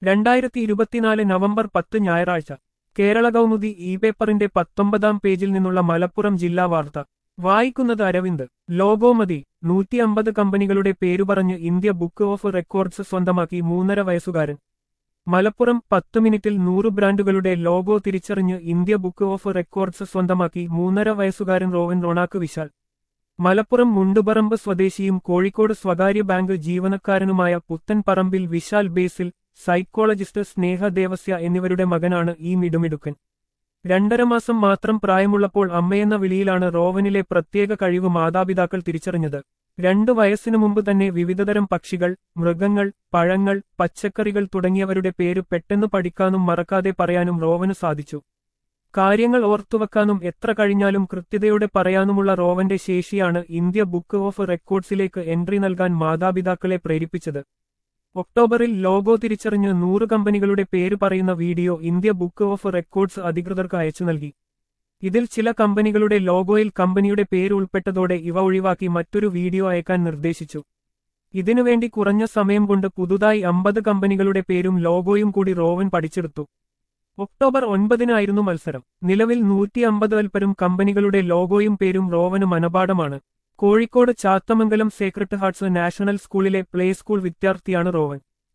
രണ്ടായിരത്തി ഇരുപത്തിനാല് നവംബർ പത്ത് ഞായറാഴ്ച കേരള കൗമുദി ഇ പേപ്പറിന്റെ പത്തൊമ്പതാം പേജിൽ നിന്നുള്ള മലപ്പുറം ജില്ലാ വാർത്ത വായിക്കുന്നത് അരവിന്ദ് ലോഗോമതി നൂറ്റി അമ്പത് കമ്പനികളുടെ പേരുപറഞ്ഞ് ഇന്ത്യ ബുക്ക് ഓഫ് റെക്കോർഡ്സ് സ്വന്തമാക്കി മൂന്നര വയസ്സുകാരൻ മലപ്പുറം പത്ത് മിനിറ്റിൽ നൂറ് ബ്രാൻഡുകളുടെ ലോഗോ തിരിച്ചറിഞ്ഞ് ഇന്ത്യ ബുക്ക് ഓഫ് റെക്കോർഡ്സ് സ്വന്തമാക്കി മൂന്നര വയസ്സുകാരൻ റോവൻ റോണാക്ക് വിശാൽ മലപ്പുറം മുണ്ടുപറമ്പ് സ്വദേശിയും കോഴിക്കോട് സ്വകാര്യ ബാങ്ക് ജീവനക്കാരനുമായ പുത്തൻ പറമ്പിൽ വിശാൽ ബേസിൽ സൈക്കോളജിസ്റ്റ് സ്നേഹ ദേവസ്യ എന്നിവരുടെ മകനാണ് ഈ മിടുമിടുക്കൻ രണ്ടര മാസം മാത്രം പ്രായമുള്ളപ്പോൾ അമ്മയെന്ന വിളിയിലാണ് റോവനിലെ പ്രത്യേക കഴിവ് മാതാപിതാക്കൾ തിരിച്ചറിഞ്ഞത് രണ്ടു വയസ്സിനു മുമ്പ് തന്നെ വിവിധതരം പക്ഷികൾ മൃഗങ്ങൾ പഴങ്ങൾ പച്ചക്കറികൾ തുടങ്ങിയവരുടെ പേര് പെട്ടെന്ന് പഠിക്കാനും മറക്കാതെ പറയാനും റോവന് സാധിച്ചു കാര്യങ്ങൾ ഓർത്തുവെക്കാനും എത്ര കഴിഞ്ഞാലും കൃത്യതയോടെ പറയാനുമുള്ള റോവന്റെ ശേഷിയാണ് ഇന്ത്യ ബുക്ക് ഓഫ് റെക്കോർഡ്സിലേക്ക് എൻട്രി നൽകാൻ മാതാപിതാക്കളെ പ്രേരിപ്പിച്ചത് ഒക്ടോബറിൽ ലോഗോ തിരിച്ചറിഞ്ഞ് നൂറ് കമ്പനികളുടെ പേര് പറയുന്ന video India book of records അധികൃതർക്ക് അയച്ചു നൽകി ഇതിൽ ചില കമ്പനികളുടെ ലോഗോയിൽ കമ്പനിയുടെ പേര് ഉൾപ്പെട്ടതോടെ ഇവ ഒഴിവാക്കി മറ്റൊരു വീഡിയോ അയക്കാൻ നിർദ്ദേശിച്ചു ഇതിനുവേണ്ടി കുറഞ്ഞ സമയം കൊണ്ട് പുതുതായി അമ്പത് കമ്പനികളുടെ പേരും ലോഗോയും കൂടി റോവൻ പഠിച്ചെടുത്തു ഒക്ടോബർ ഒൻപതിനായിരുന്നു മത്സരം നിലവിൽ നൂറ്റി അമ്പത് അൽപ്പരും കമ്പനികളുടെ ലോഗോയും പേരും റോവന് മനപാഠമാണ് Kozhikode Chathamangalam sacred hearts national സ്കൂളിലെ പ്ലേ സ്കൂൾ വിദ്യാർത്ഥിയാണ് റോവൻ